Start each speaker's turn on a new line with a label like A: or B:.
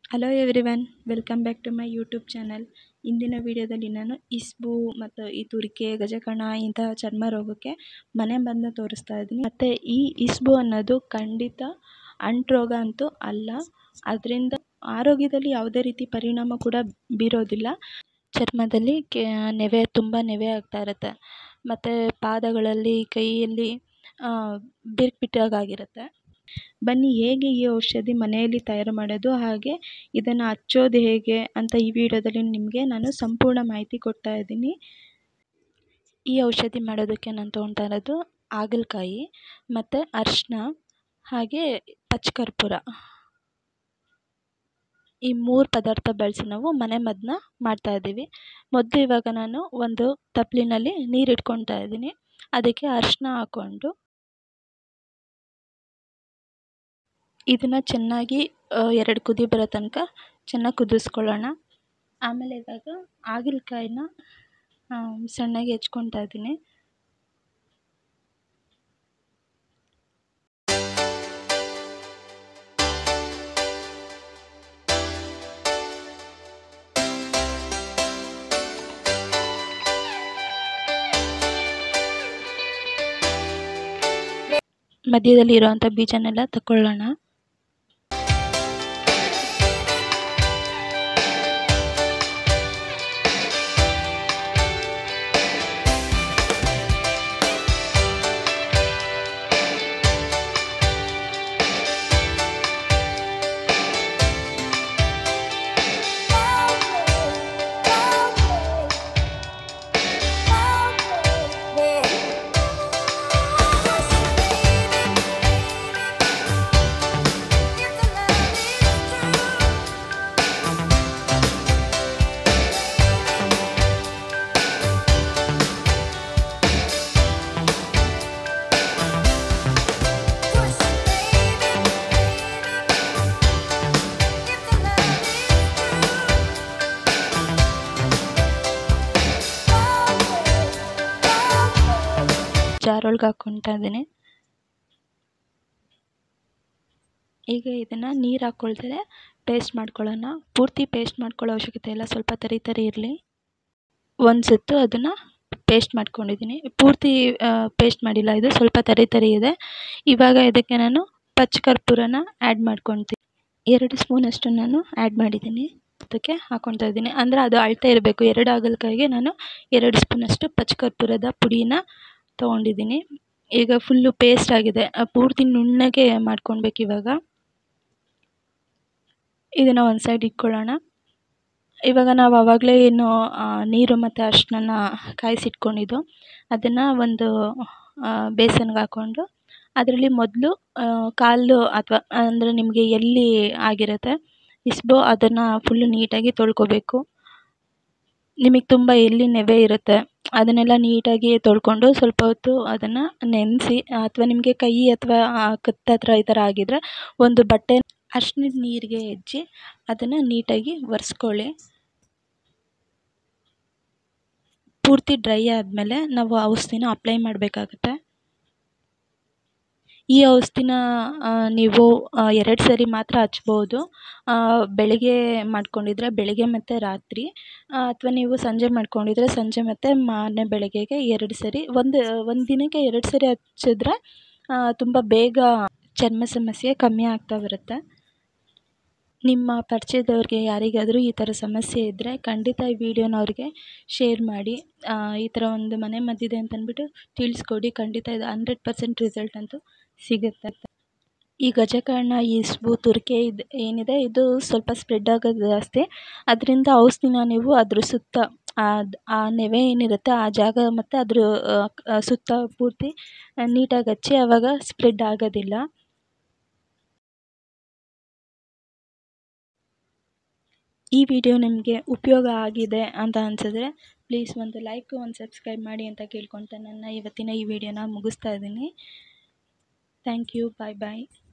A: hello everyone welcome back to my YouTube channel ಇಂದಿನ ವಿಡಿಯೋದಲ್ಲಿ ನಾನು ಇಸ್ಬು ಮತ್ತು ಈ ತುರಿಕೆ ಗಜಕರ್ಣ ಇಂತಹ ಚರ್ಮ ರೋಗಕ್ಕೆ ಮನೆ ಮದ್ದನ್ನ ತೋರಿಸ್ತಾ ಇದ್ದೀನಿ ಮತ್ತು ಈ ಇಸ್ಬು ಅನ್ನೋದು ಖಂಡಿತ ಅಂಟು ರೋಗ ಅಂತೂ ಅಲ್ಲ ಅದರಿಂದ ಆರೋಗ್ಯದಲ್ಲಿ ಯಾವುದೇ ರೀತಿ ಪರಿಣಾಮ ಕೂಡ ಬೀರೋದಿಲ್ಲ ಚರ್ಮದಲ್ಲಿ ಕೆ ನೆವೆ ತುಂಬ ನೆವೆ ಆಗ್ತಾ ಇರುತ್ತೆ ಮತ್ತು ಪಾದಗಳಲ್ಲಿ ಕೈಯಲ್ಲಿ ಬಿರ್ಕು ಬಿಟ್ಟಾಗಿರುತ್ತೆ ಬನ್ನಿ ಹೇಗೆ ಈ ಔಷಧಿ ಮನೆಯಲ್ಲಿ ತಯಾರು ಮಾಡೋದು ಹಾಗೆ ಇದನ್ನು ಹಚ್ಚೋದು ಹೇಗೆ ಅಂತ ಈ ವಿಡಿಯೋದಲ್ಲಿ ನಿಮಗೆ ನಾನು ಸಂಪೂರ್ಣ ಮಾಹಿತಿ ಕೊಡ್ತಾ ಇದ್ದೀನಿ ಈ ಔಷಧಿ ಮಾಡೋದಕ್ಕೆ ನಾನು ತೊಗೊಳ್ತಾ ಇರೋದು ಹಾಗಲಕಾಯಿ ಮತ್ತು ಅರಿಶಿನ ಹಾಗೆ ಪಚ್ಚಕರ್ಪೂರ ಈ ಮೂರು ಪದಾರ್ಥ ಬಳಸಿ ನಾವು ಮನೆ ಮದ್ದನ್ನ ಮಾಡ್ತಾಯಿದ್ದೀವಿ ಮೊದಲು ಇವಾಗ ನಾನು ಒಂದು ತಪ್ಪಲಿನಲ್ಲಿ ನೀರು ಇಟ್ಕೊಳ್ತಾ ಇದ್ದೀನಿ ಅದಕ್ಕೆ ಅರಿಶಿನ ಹಾಕ್ಕೊಂಡು ಇದನ್ನು ಚೆನ್ನಾಗಿ ಎರಡು ಕುದಿ ಬರೋ ತನಕ ಚೆನ್ನಾಗಿ ಕುದಿಸ್ಕೊಳ್ಳೋಣ ಆಮೇಲೆ ಇವಾಗ ಹಾಗಲಕಾಯಿನ ಸಣ್ಣಗೆ ಹೆಚ್ಕೊಳ್ತಾ ಇದ್ದೀನಿ ಮಧ್ಯದಲ್ಲಿ ಇರುವಂಥ ಬೀಜನೆಲ್ಲ ತಗೊಳ್ಳೋಣ ಜಾರೊಳಗೆ ಹಾಕ್ಕೊಳ್ತಾ ಇದ್ದೀನಿ ಈಗ ಇದನ್ನು ನೀರು ಹಾಕ್ಕೊಳ್ತಾರೆ ಪೇಸ್ಟ್ ಮಾಡ್ಕೊಳ್ಳೋಣ ಪೂರ್ತಿ ಪೇಸ್ಟ್ ಮಾಡ್ಕೊಳ್ಳೋ ಅವಶ್ಯಕತೆ ಇಲ್ಲ ಸ್ವಲ್ಪ ತರಿ ತರಿ ಇರಲಿ ಒಂದು ಸುತ್ತು ಅದನ್ನು ಪೇಸ್ಟ್ ಮಾಡ್ಕೊಂಡಿದ್ದೀನಿ ಪೂರ್ತಿ ಪೇಸ್ಟ್ ಮಾಡಿಲ್ಲ ಇದು ಸ್ವಲ್ಪ ತರಿ ತರಿ ಇದೆ ಇವಾಗ ಇದಕ್ಕೆ ನಾನು ಪಚ್ಚಕರ್ಪೂರನ ಆ್ಯಡ್ ಮಾಡ್ಕೊಳ್ತೀನಿ ಎರಡು ಸ್ಪೂನಷ್ಟು ನಾನು ಆ್ಯಡ್ ಮಾಡಿದ್ದೀನಿ ಅದಕ್ಕೆ ಹಾಕ್ಕೊಳ್ತಾ ಇದ್ದೀನಿ ಅಂದರೆ ಅದು ಅಳತೆ ಇರಬೇಕು ಎರಡು ಹಾಗಲಕಾಯಿಗೆ ನಾನು ಎರಡು ಸ್ಪೂನಷ್ಟು ಪಚ್ಚಕರ್ಪೂರದ ಪುಡಿನ ತೊಗೊಂಡಿದ್ದೀನಿ ಈಗ ಫುಲ್ಲು ಪೇಸ್ಟ್ ಆಗಿದೆ ಪೂರ್ತಿ ನುಣ್ಣಗೆ ಮಾಡ್ಕೊಳ್ಬೇಕು ಇವಾಗ ಇದನ್ನು ಒಂದು ಸೈಡ್ ಇಟ್ಕೊಳ್ಳೋಣ ಇವಾಗ ನಾವು ಆವಾಗಲೇ ಏನು ನೀರು ಮತ್ತು ಅರಿಶಿನ ಕಾಯಿಸಿಟ್ಕೊಂಡಿದ್ದು ಅದನ್ನು ಒಂದು ಬೇಸನ್ಗೆ ಹಾಕ್ಕೊಂಡು ಅದರಲ್ಲಿ ಮೊದಲು ಕಾಲು ಅಥವಾ ಅಂದರೆ ನಿಮಗೆ ಎಲ್ಲಿ ಆಗಿರುತ್ತೆ ಇಸ್ಬೋ ಅದನ್ನು ಫುಲ್ಲು ನೀಟಾಗಿ ತೊಳ್ಕೊಬೇಕು ನಿಮಗೆ ತುಂಬ ಎಲ್ಲಿ ನೆವೆ ಇರುತ್ತೆ ಅದನ್ನೆಲ್ಲ ನೀಟಾಗಿ ತೊಳ್ಕೊಂಡು ಸ್ವಲ್ಪ ಹೊತ್ತು ಅದನ್ನು ನೆನೆಸಿ ಅಥವಾ ನಿಮಗೆ ಕೈ ಅಥವಾ ಕತ್ತು ಹತ್ರ ಈ ಥರ ಆಗಿದ್ದರೆ ಒಂದು ಬಟ್ಟೆ ಅರ್ಶಿಣದ ನೀರಿಗೆ ಹೆಜ್ಜಿ ಅದನ್ನು ನೀಟಾಗಿ ಒರೆಸ್ಕೊಳ್ಳಿ ಪೂರ್ತಿ ಡ್ರೈ ಆದಮೇಲೆ ನಾವು ಔಷಧಿನ ಅಪ್ಲೈ ಮಾಡಬೇಕಾಗತ್ತೆ ಈ ಔಷಧಿನ ನೀವು ಎರಡು ಸರಿ ಮಾತ್ರ ಹಚ್ಬೋದು ಬೆಳಗ್ಗೆ ಮಾಡ್ಕೊಂಡಿದ್ರೆ ಬೆಳಗ್ಗೆ ಮತ್ತು ರಾತ್ರಿ ಅಥವಾ ನೀವು ಸಂಜೆ ಮಾಡ್ಕೊಂಡಿದ್ರೆ ಸಂಜೆ ಮತ್ತು ಮಾರನೇ ಬೆಳಗ್ಗೆಗೆ ಎರಡು ಸರಿ ಒಂದು ಒಂದು ದಿನಕ್ಕೆ ಎರಡು ಸರಿ ಹಚ್ಚಿದ್ರೆ ತುಂಬ ಬೇಗ ಚರ್ಮ ಸಮಸ್ಯೆ ಕಮ್ಮಿ ಆಗ್ತಾ ಬರುತ್ತೆ ನಿಮ್ಮ ಪರಿಚಯದವ್ರಿಗೆ ಯಾರಿಗಾದರೂ ಈ ಥರ ಸಮಸ್ಯೆ ಇದ್ದರೆ ಖಂಡಿತ ಈ ವಿಡಿಯೋನ ಅವ್ರಿಗೆ ಶೇರ್ ಮಾಡಿ ಈ ಥರ ಒಂದು ಮನೆ ಮದ್ದಿದೆ ಅಂತ ಅಂದ್ಬಿಟ್ಟು ತಿಳಿಸ್ಕೊಡಿ ಖಂಡಿತ ಇದು ಹಂಡ್ರೆಡ್ ಪರ್ಸೆಂಟ್ ರಿಸಲ್ಟ್ ಅಂತೂ ಸಿಗುತ್ತೆ ಈ ಗಜಕರ್ಣ ಇಸ್ಬು ತುರಿಕೆ ಇದು ಏನಿದೆ ಇದು ಸ್ವಲ್ಪ ಸ್ಪ್ರೆಡ್ ಆಗೋದು ಜಾಸ್ತಿ ಅದರಿಂದ ಔಷಧಿನ ನೀವು ಅದ್ರ ಸುತ್ತ ಆ ನೆವೆ ಏನಿರುತ್ತೆ ಆ ಜಾಗ ಮತ್ತು ಅದ್ರ ಸುತ್ತ ಪೂರ್ತಿ ನೀಟಾಗಿ ಹಚ್ಚಿ ಆವಾಗ ಸ್ಪ್ರೆಡ್ ಆಗೋದಿಲ್ಲ ಈ ವಿಡಿಯೋ ನಿಮಗೆ ಉಪಯೋಗ ಆಗಿದೆ ಅಂತ ಅನಿಸಿದ್ರೆ ಪ್ಲೀಸ್ ಒಂದು ಲೈಕ್ ಒಂದು ಸಬ್ಸ್ಕ್ರೈಬ್ ಮಾಡಿ ಅಂತ ಕೇಳ್ಕೊತ ನನ್ನ ಇವತ್ತಿನ ಈ ವಿಡಿಯೋನ ಮುಗಿಸ್ತಾ ಇದ್ದೀನಿ ಥ್ಯಾಂಕ್ ಯು ಬಾಯ್ ಬಾಯ್